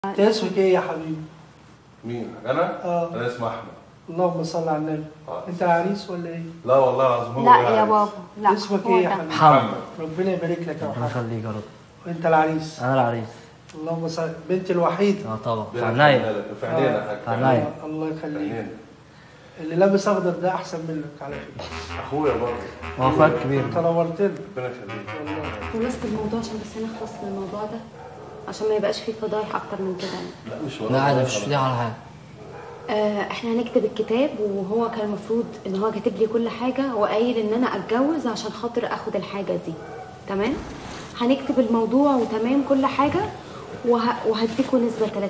انت اسمك ايه يا حبيبي؟ مين انا اه انا اسمي احمد اللهم صل على النبي آه. انت العريس ولا ايه؟ لا والله العظيم هو لا ده يا عايز. بابا لا اسمك هو ايه يا ده. حبيبي؟ محمد ربنا يبارك لك يا ربنا محمد يخليك يا رب وانت العريس انا العريس اللهم صل بنت الوحيد اه طبعا في ربنا عينيا يخلينا لك. في عينينا يا حاج. في عينيا. الله في يخليك عينينا. اللي لابس اخضر ده احسن منك على فكره اخويا برضه هو اخوك كبير انت نورتنا ربنا يخليك والله خلصت الموضوع عشان بس نخلص من الموضوع ده عشان ما يبقاش فيه فضايح اكتر من كده يعني. لا مش لا عادي مش فضيحة ولا حاجة آه احنا هنكتب الكتاب وهو كان المفروض ان هو كاتب لي كل حاجه وقايل ان انا اتجوز عشان خاطر اخد الحاجه دي تمام هنكتب الموضوع وتمام كل حاجه وه... وهديكوا نسبه 30%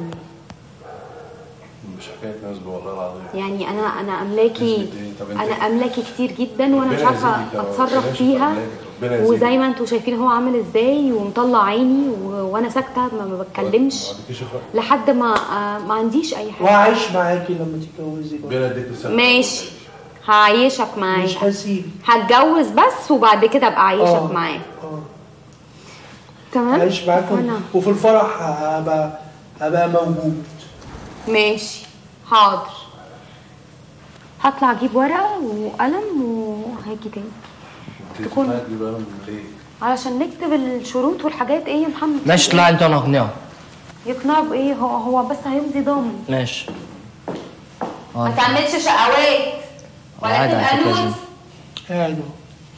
مش حكايه نسبه والله العظيم يعني انا انا املاكي نسبة إيه؟ طب أنت- انا املاكي كتير جدا وانا مش ربنا عارفه يزيدك يا رب. اتصرف ربنا فيها يشفع ربنا يزيدك. وزي ما انتوا شايفين هو عامل ازاي ومطلع عيني و... وانا ساكته ما, ما بتكلمش ما عندكيش اخوات لحد ما آه، ما عنديش اي حاجه وهعيش معاكي لما تتجوزي بقى ربنا يديك السنه ماشي هعيشك معايا مش هسيب هتجوز بس وبعد كده ابقى اعيشك آه. معاه اه تمام هعيش معاكم وأنا- وفي الفرح هبقى هبقى موجود ماشي حاضر هطلع اجيب ورقه وقلم وهاجي تاني انت تكون- تكون بقى من ليه؟ علشان نكتب الشروط والحاجات ايه يا محمد ماشي طلع انت وانا اقنعه يقنعه بايه هو هو بس هيمضي ضامن ماشي ما اه تعملش شقوات ولا عادي على تبقى فكرة نوز جيم. قاعد اهو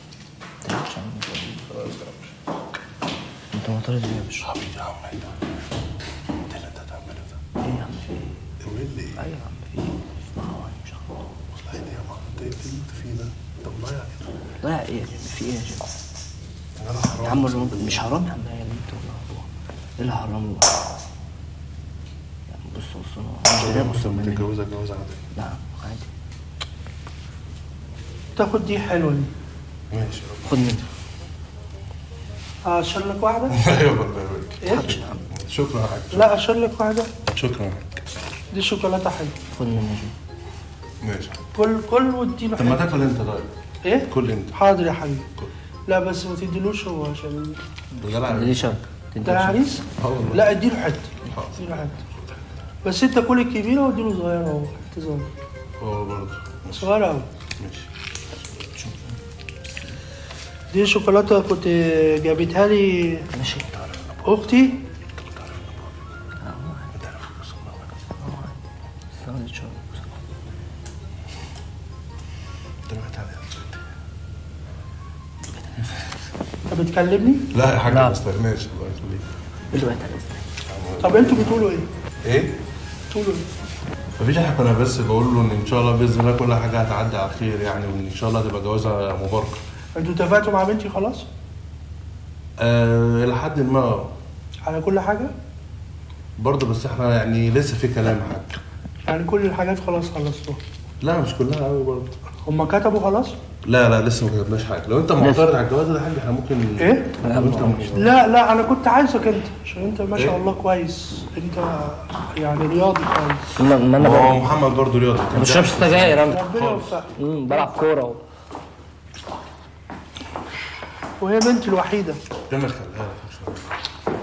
انت معترض ليه يا باشا؟ حبيبي يا عم انت انت اللي انت هتعمله ده ايه يا عم في ايه؟ ايه اللي ايه؟ ايوه يا عم في ايه؟ اسمعوا يعني مش عارف. والله ايه يا عم انت ايه اللي انت فيه ده؟ انت مضيع كده ضيع ايه يا جيم؟ في ايه يا جيم؟ انا حرام يا عم اللي- مش حرام يا عم يا اللي انت والله هو. ايه اللي حرام له؟ يا عم بص بص انا مش ده بص لما مني. تتجوزها جوازها عادي لا عادي تاخد دي حلوه دي ماشي خد مني اشير لك واحده ايوه الله يبارك ايه مش يا عم شكرا يا حاج لا اشير لك واحده شكرا يا حاج دي شوكولاته حلوه خد مني يا جيم ماشي كل كل واديله طب ما حته تاكل انت طيب ايه كل انت حاضر يا حبيبي لا بس ما تديلوش هو عشان ده دي شبكة ده عريس اه والله لا اديله حته حاضر. اديله حته بس انت كل الكبيره واديله صغيره اهو حته صغيره هو برضه صغيره اهو ماشي دي شوكولاته كنت جابتها لي ماشي اختي استنى شوية. انت بعت عليها انت بتكلمني لا يا حاج لا. ما استغناش الله يخليك ايه اللي بقت على اسمك؟ طب انتوا بتقولوا ايه؟ ايه؟ بتقولوا ايه؟ مفيش حاجه انا بس بقول له ان ان شاء الله باذن الله كل حاجه هتعدي على خير يعني وان ان شاء الله تبقى جوازها مباركه انتوا اتفقتوا مع بنتي خلاص؟ آه الى حد ما على كل حاجه؟ برضه بس احنا يعني لسه في كلام يا حاج يعني كل الحاجات خلاص خلصتوها لا مش كلها قوي برضه هما كتبوا خلاص؟ لا لا لسه ما كتبناش حاجه لو انت معترض على الجواز ده يا حاج احنا ممكن ايه؟ لو انت مش لا لا انا كنت عايزك انت عشان انت ما شاء إيه؟ الله كويس انت يعني رياضي كويس ما ما انا هو ب- محمد برضه رياضي ما بشربش سجاير انا ربنا يوفقك مم، بلعب كورة و... وهي بنتي الوحيده ربنا يخليها لك ان شاء الله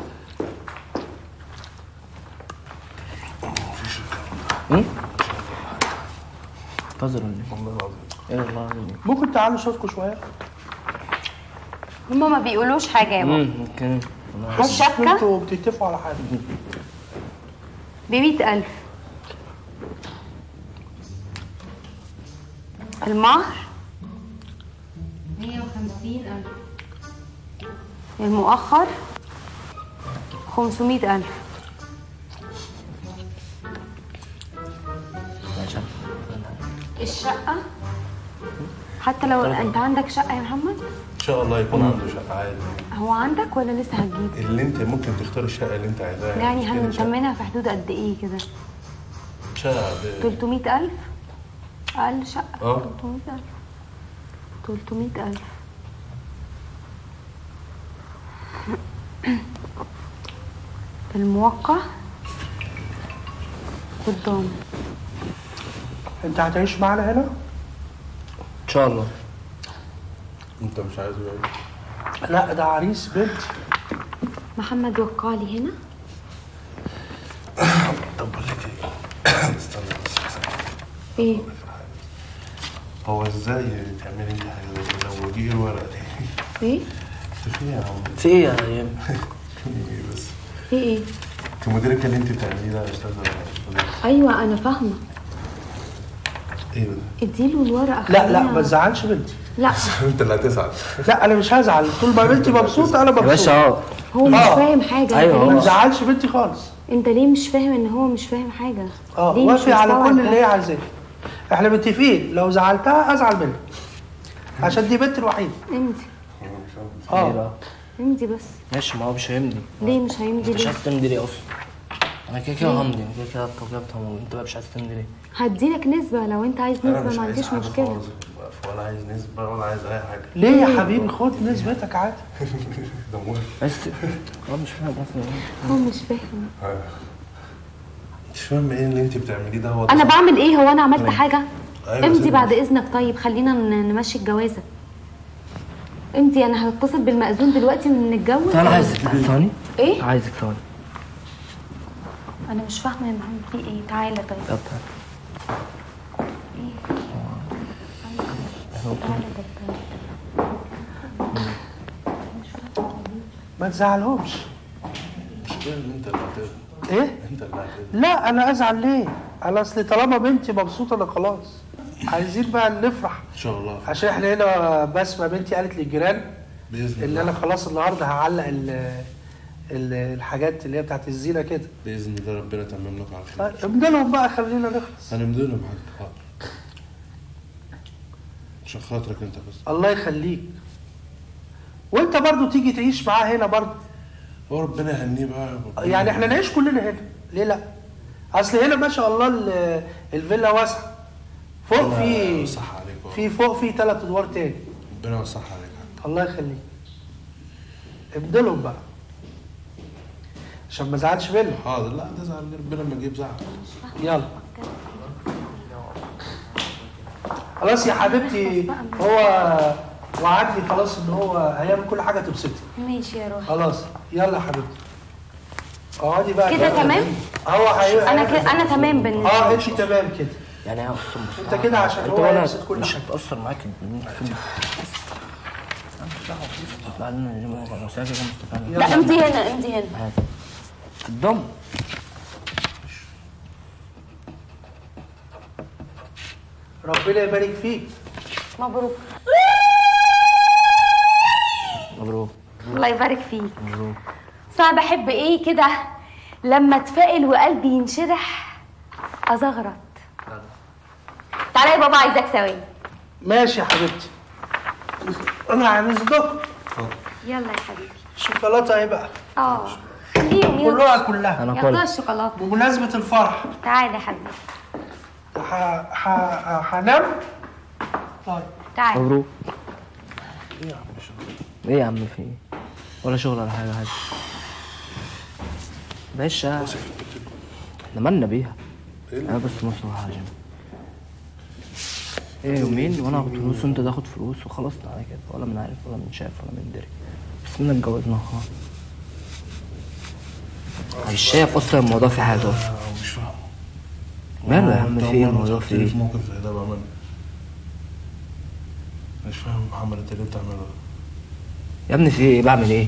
انتظر ولا ايه؟ والله العظيم ايه والله العظيم ممكن تعلوا صوتكم شويه؟ هما ما بيقولوش حاجه يا بابا امم ممكن حاسس ان الشبكة؟ انتوا بتتفقوا على حاجه بمية ألف المهر مية وخمسين ألف المؤخر خمسمية ألف عشان الشقة حتى لو أنت عندك شقة يا محمد ان شاء الله يكون عنده شقه عادي هو عندك ولا لسه هتجيب؟ اللي انت ممكن تختار الشقه اللي انت عايزاها يعني مش كده شقة. هنتمنها في حدود قد إيه كده؟ شقه ب- 300 ألف أقل شقة اه. 300 ألف 300 ألف الموقع قدام انت هتعيش معانا هنا؟ ان شاء الله انت مش عايزه يعني لا ده عريس بنتي محمد وقع لي هنا طب بقول لك ايه استنى بس ايه هو ازاي تعملي انت حاجه زي كده لو جه الورق تاني ايه انت في ايه يا عم في ايه يا ايام ايه بس في ايه انت مديرك اللي انت بتعمليه ده يا استاذه ولا ايوه انا فاهمه ايه ده؟ اديله الورقه لا لا خلينا- ما تزعلش بنتي لا انت اللي هتزعل لا انا مش هزعل طول ما بنتي مبسوطه انا يا باشا مبسوط اه هو مش آه. فاهم حاجه أيوة، انت هو- ليه ما مش تزعلش بنتي خالص انت ليه مش فاهم ان هو مش فاهم حاجه اه ليه مش وافي على مستوعب كل ده؟ اللي هي عايزاه احنا متفقين لو زعلتها ازعل منها عشان دي بنتي الوحيده امتي ليه اه بقى امتي بس ماشي ما هو مش هيمضي ليه مش هيمضي مش ليه عايز تمضي ليه اصلا انا كده كده همضي انا كده كده التوقيت همضي انت بقى مش عايز تمضي ليه هديلك نسبه لو انت عايز انا نسبه مش ما عايز عنديش حاجه مشكله خالص ولا عايز نسبه ولا عايز اي حاجه ليه يا حبيبي خد نسبتك عادي ده موافق عايز ت- اه مش فاهم اصلا هو مش فاهم مش فاهم ايه اللي انت بتعمليه ده هو انا بعمل ايه هو انا عملت حاجه أيوة امضي سيبني. بعد اذنك طيب خلينا ن- نمشي الجوازه امضي انا هتصل بالمأذون دلوقتي ونتجوز طب انا عايزك ثواني ايه عايزك ثواني انا مش فاهمه يا محمد في ايه تعالى طيب طب تعالى. تعالى طيب ما تزعلهمش مش ان انت اللي هتزعل ايه انت اللي هتزعل لا انا ازعل ليه انا اصل طالما بنتي مبسوطه انا خلاص عايزين بقى نفرح ان شاء الله عشان احنا هنا بسمه بنتي قالت للجيران باذن اللي الله انا خلاص النهارده هعلق ال ال- الحاجات اللي هي بتاعت الزينه كده باذن الله ربنا يتمم لكم على خير طيب امضي لهم بقى خلينا نخلص هنمضي لهم حاجه حاضر عشان خاطرك انت بس الله يخليك وانت برضو تيجي تعيش معاه هنا برضو هو ربنا يهنيه بقى ربنا يعني احنا يهنيه. نعيش كلنا هنا ليه لا اصل هنا ما شاء الله ال- الفيلا واسعه فوق ربنا في يصح عليك والله. في فوق في ثلاث ادوار تاني ربنا يصح عليك حتى الله يخليك ابدلهم بقى عشان ما ازعلش منه حاضر لا تزعل ربنا ما يجيب زعل يلا خلاص يا حبيبتي هو وعدني خلاص ان هو هيعمل كل حاجه تبسطك ماشي يا روحي خلاص يلا يا حبيبتي اقعدي بقى كده تمام؟ هو هي انا كده انا تمام بالنسبه اه لي انت تمام كده يعني ايه اصلا مش انت كده عشان انت هو ولا هيبسط كل مش حاجة. هتأثر معاك الفيلم تطلع لنا الجمعة مساجة مستقبل لا امضي هنا امضي هنا عادي الضم ربنا يبارك فيك مبروك مبروك الله يبارك فيك مبروك بس انا بحب ايه كده لما اتفائل وقلبي ينشرح ازغرط تعالى يا بابا عايزاك ثواني ماشي يا حبيبتي انا هنصدق يلا يا حبيبي الشوكولاته اهي بقى اه خليهم يلا كلها كلها انا يلا كل الشوكولاته بمناسبه الفرح تعالى يا حبيبي ح- ح- هنام طيب تعالى مبروك ايه يا عم في ايه ولا شغل ولا حاجة عادي باشا احنا مالنا بيها انا بس مصلحة يا جماعة ايه يومين وانا هاخد فلوس وانت تاخد فلوس وخلصنا على كده ولا من عارف ولا من شاف ولا من دري بس منا اتجوزنا خلاص مش شايف اصلا الموضوع في حاجة اصلا آه، مش فاهم ماله يا عم انت في أول ايه مرة الموضوع في تحطني ايه في موقف زي ده بأمانة مش فاهم محمد انت ليه بتعمله ده يا ابني في ايه بعمل ايه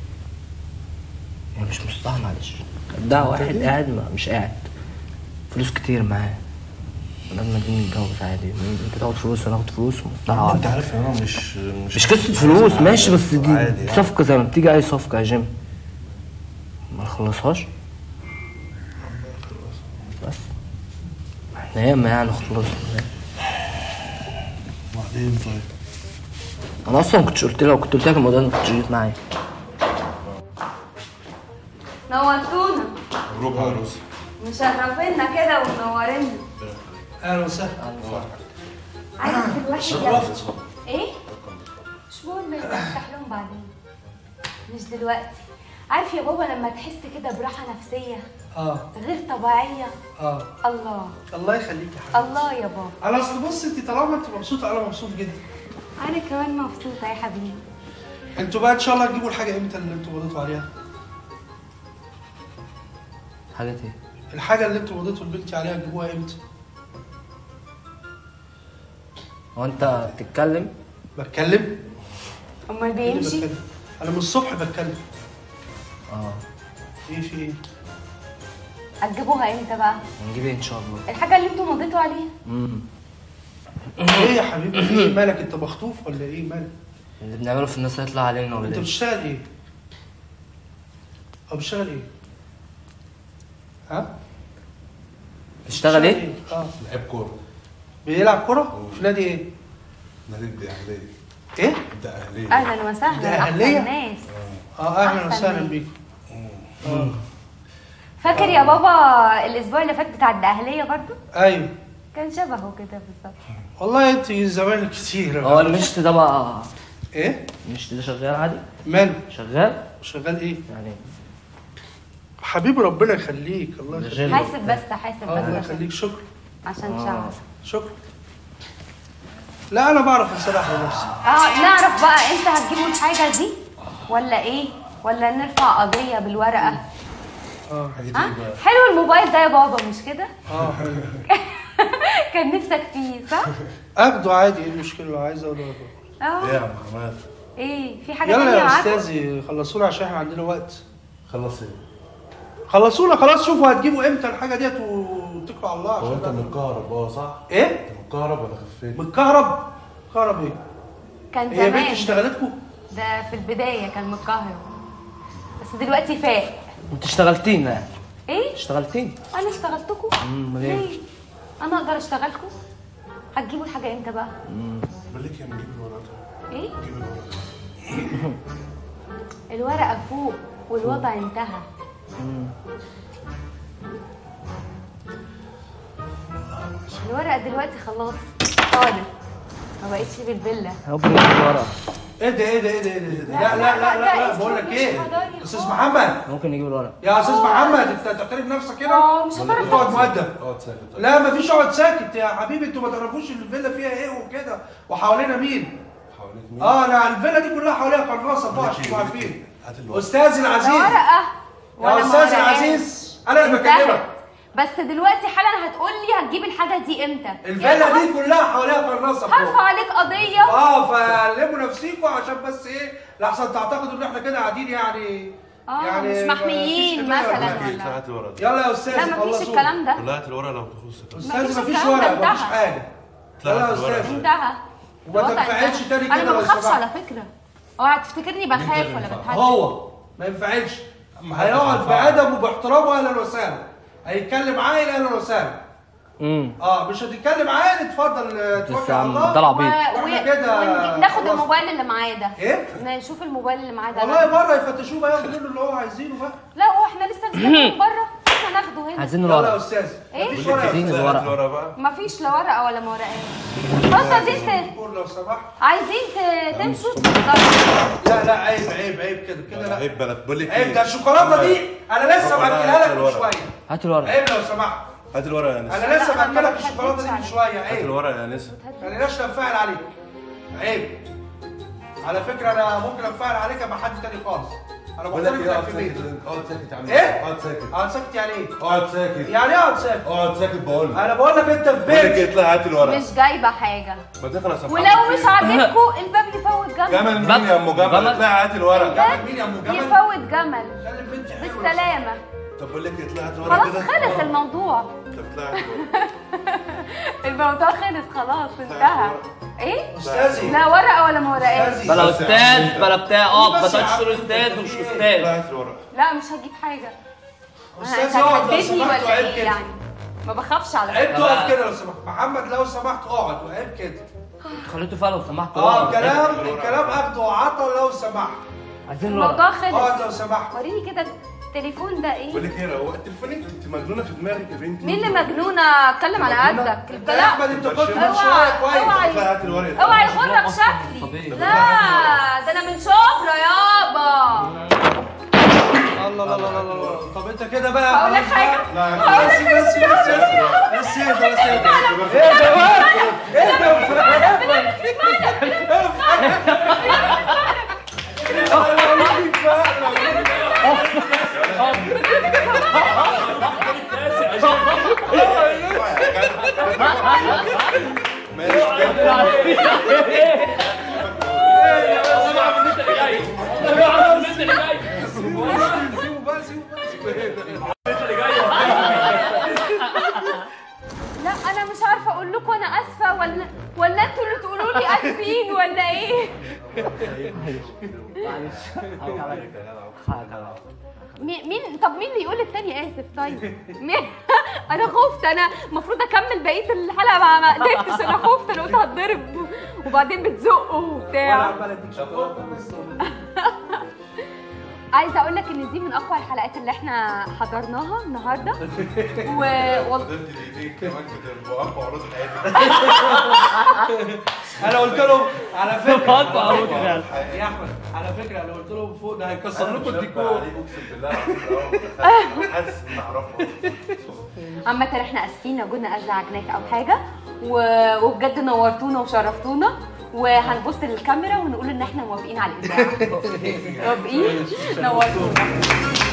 يعني مش مصلحة معلش ده واحد قاعد ما مش قاعد فلوس كتير معاه لازم نجي نتجوز عادي انت تاخد فلوس وانا اخد فلوس ومصلحة انت واحدة عارف ان انا مش مش قصة فلوس ماشي بس دي عادي يعني. صفقة زي ما بتيجي أي صفقة يا جيم ما نخلصهاش بس احنا ياما يعني خلصنا وبعدين طيب أنا أصلا كنتش قلت لك كنت قلت لك الموضوع ده ما كنتش جيت معايا نورتونا مبروك يا عروسي مشرفينا كده ومنورينا اهلا وسهلا عايزك دلوقتي يلا. ايه مش مهم افتح لهم بعدين مش دلوقتي عارف يا بابا لما تحس كده براحه نفسيه اه غير طبيعيه اه الله الله يخليك يا حبيبي الله يا بابا انا اصل بص انت طالما انت مبسوطه انا مبسوط جدا انا كمان مبسوطه يا حبيبي انتوا بقى ان شاء الله تجيبوا الحاجه امتى اللي انتوا مضيتوا عليها حاجات ايه الحاجه اللي انتوا مضيتوا لبنتي عليها تجيبوها امتى هو انت بتتكلم بتكلم امال إيه اللي بيمشي بتكلم؟ انا من الصبح بتكلم اه ايه في ايه هتجيبوها امتى بقى هنجيب ايه ان شاء الله الحاجه اللي انتوا مضيتوا عليها امم ايه يا حبيبي في ايه مالك انت مخطوف ولا ايه مالك اللي بنعمله في الناس هيطلع علينا ولا انت ايه بتشتغل ايه او بتشتغل ايه ها بتشتغل ايه اه لعيب كوره بيلعب كرة في نادي ايه نادي الدقهليه ايه الدقهليه اهلا ده وسهلا أهلية؟ احسن ناس اه اهلا أحسن وسهلا ناس. بيك اه فاكر يا بابا الاسبوع اللي فات بتاع الدقهليه برضو ايوه كان شبهه كده بالظبط والله انت زمانك كتير هو المشط ده بقى ايه المشط ده شغال عادي ماله شغال شغال ايه يعني حبيبي ربنا يخليك الله ده يخليك جيل. حاسب بس حاسب آه، الله بس عشان- يخليك شكرا عشان آه. شعر شكرا لا انا بعرف انسرح لنفسي اه نعرف بقى انت هتجيبوا الحاجه دي ولا ايه ولا نرفع قضيه بالورقه اه حاجه ها ايه بقى حلو الموبايل ده يا بابا مش كده اه حلو كان نفسك فيه صح اخده عادي ايه المشكله لو عايز اخده ايه اه يا عم حماد ايه في حاجه يلا تانية يا معاكم استاذي خلصونا عشان احنا عندنا وقت خلص ايه خلصونا خلاص شوفوا هتجيبوا امتى الحاجه ديت واتكلوا على الله هو انت عشان متكهرب اه صح ايه انت متكهرب ولا خفيت متكهرب كهرب ايه كان هي بنت زمان اشتغلتكم ده في البدايه كان متكهرب بس دلوقتي فاق انت اشتغلتين يعني ايه اشتغلتين انا اشتغلتكم امال ايه ليه انا اقدر اشتغلكم هتجيبوا الحاجه امتى بقى بقول لك يا نجيب الورقه ايه نجيب الورقه الورقه فوق والوضع انتهى الورقه دلوقتي خلاص طارت ما بقتش بالفيلا ممكن نجيب الورقه ايه ده ايه ده ايه ده ايه ده إيه ده؟ لا لا لا لا, لا. بقول لك ايه استاذ محمد ممكن نجيب الورقه يا استاذ محمد انت تعترف نفسك كده اه مش هتعرف اقعد مؤدب اقعد ساكت طيب. لا مفيش اقعد ساكت يا حبيبي انتوا ما تعرفوش الفيلا فيها ايه وكده وحوالينا مين حواليك مين اه انا الفيلا دي كلها حواليها قناصه فوق بقول لك عشان ايه، تبقوا بقول لك عارفين ايه، هات الورقه استاذي لا العزيز ورقه يا ولا استاذي ورقات. العزيز انا اللي انتهت. بكلمك بس دلوقتي حالا هتقول لي هتجيب الحاجه دي امتى الفيلا دي كلها حواليها قناصه هرفع فوق عليك قضيه اه فلموا نفسيكوا عشان بس ايه لحسن تعتقدوا ان احنا كده قاعدين يعني اه مش ما محميين فيش حماية مثلا ولا ايه ولا هات الورقه دي يلا يا استاذ لا مفيش خلصوا. الكلام ده كلها هات الورقه لو تخصك استاذ مفيش مفيش الكلام ده ورق مفيش انتهى. حاجه لا، يلا يا هات الورقة. استاذ انتهى وما الوضع تنفعلش انتهى. تاني انا كده ما لو بخافش سمحت. على فكره اوعى تفتكرني بخاف ولا بتهدد هو ما ينفعلش هيقعد بادب وباحترام واهلا وسهلا هيتكلم عاقل اهلا وسهلا امم اه مش هتتكلم عاقل اتفضل آه، بس توكل يا على عم الله ده العبيط و- واحنا و- كده ونجي- ناخد خلاص. الموبايل اللي معاه ده ايه نشوف الموبايل اللي معاه ده والله بره يفتشوه بقى ياخدوا منه اللي هو عايزينه بقى لا هو احنا لسه مستنيين بره احنا ناخده هنا عايزين يلا يا الورقه استاذ إيه؟ مفيش بقول ورقه لك يا ايه عايزين أستاذ. هات الورقة. الورقه بقى مفيش لا ورقه ولا ما ورقات خلاص عايزين ت- قول لو سمحت عايزين ت- تمشوا اتفضلوا. لا لا عيب عيب عيب كده كده لا عيب بلد بقول لك عيب ده الشوكولاته دي انا لسه والله باكلها لك هات من الورقة. شويه هات الورقه عيب لو سمحت هات الورقه يا نسا انا لسه لا، ما باكلك بتهددش الشوكولاته دي من عليك. شويه هات عيب الورقه يا نسا خليناش ننفعل عليك عيب على فكره انا ممكن انفعل عليك مع حد تاني خالص انا بقول لك محترم ايه لك اقعد في ساكت بيتي اقعد ساكت يا عم إيه؟ اقعد ساكت اقعد ساكت يعني ايه؟ اقعد ساكت يعني ايه اقعد ساكت؟ اقعد ساكت بقول لك انا بقول لك انت في بقول لك ايه بيتي اطلع هات الورقه مش جايبه حاجه ما تخلص يا ولو محمد مش فين؟ عاجبكم الباب يفوت جمل جمل مين يا ام جمل جمل؟ اطلع هات الورقه جمل مين يا ام جمل؟ يفوت جمل كلم بنتي حلوة. بالسلامه طب بقول لك ايه اطلع هات الورقه خلاص كده خلص الموضوع طب اطلع هات الورقه الموضوع خلص خلاص انتهى ايه استاذي لا ورقه ولا ما ورقات استاذي بلا بس يا عم استاذ انت. بلا بتاع اه ما بس يا تقعدش عم تقول انت استاذ ومش في ايه؟ اطلع استاذ هات الورقه لا مش هجيب حاجه انت استاذي اقعد لو هتهددني سمحت ولا وعيب ايه كده يعني ما بخافش على عيب فكره تقف كده لو سمحت محمد لو سمحت اقعد وعيب كده خليته فعلا لو سمحت اه اقعد. الكلام الكلام اخده وعطى لو سمحت عايزين الورقه الموضوع اقعد خلص لو سمحت وريني كده التليفون ده بقول ايه لك ايه هو التليفون انت انت مجنونه في دماغك يا بنتي مين اللي مجنونه اتكلم على مجنونة؟ قدك انت يا احمد انت كنت من اوعى شويه كويس اوعى اطلع هات الورقه اوعى يغرك أصلاً شكلي طبيعي. لا ده انا من شبرا يابا الله الله الله الله الله طب انت كده بقى هقول لك حاجه لا بس بس بس بس بس ايه ده بس ايه ده ايه ده بقى؟ ايه ده ولا ايه معلش حقك عليا حقك عليا مين مين طب مين اللي يقول التاني اسف طيب مين انا خفت انا المفروض اكمل بقيه الحلقه ما ما قدرتش انا خفت انا قلت هتضرب وبعدين بتزقه وانا وبتاع عمال اديك شوكولاته بس عايزه اقول لك ان دي من اقوى الحلقات اللي احنا حضرناها النهارده و وال- فضلت دقيقتين كمان كنت بوقف عروض حياتي انا قلت لهم على فكره وقفت عروض فعلا. يا احمد على فكره انا قلت لهم فوق ده هيكسر لكم الديكور الديكور اقسم بالله العظيم أنا حاسس ان اعرفه عامة احنا اسفين لو قلنا ازعجناك او حاجه و- وبجد نورتونا وشرفتونا وهنبص للكاميرا ونقول ان احنا موافقين على الاذاعه موافقين نورتونا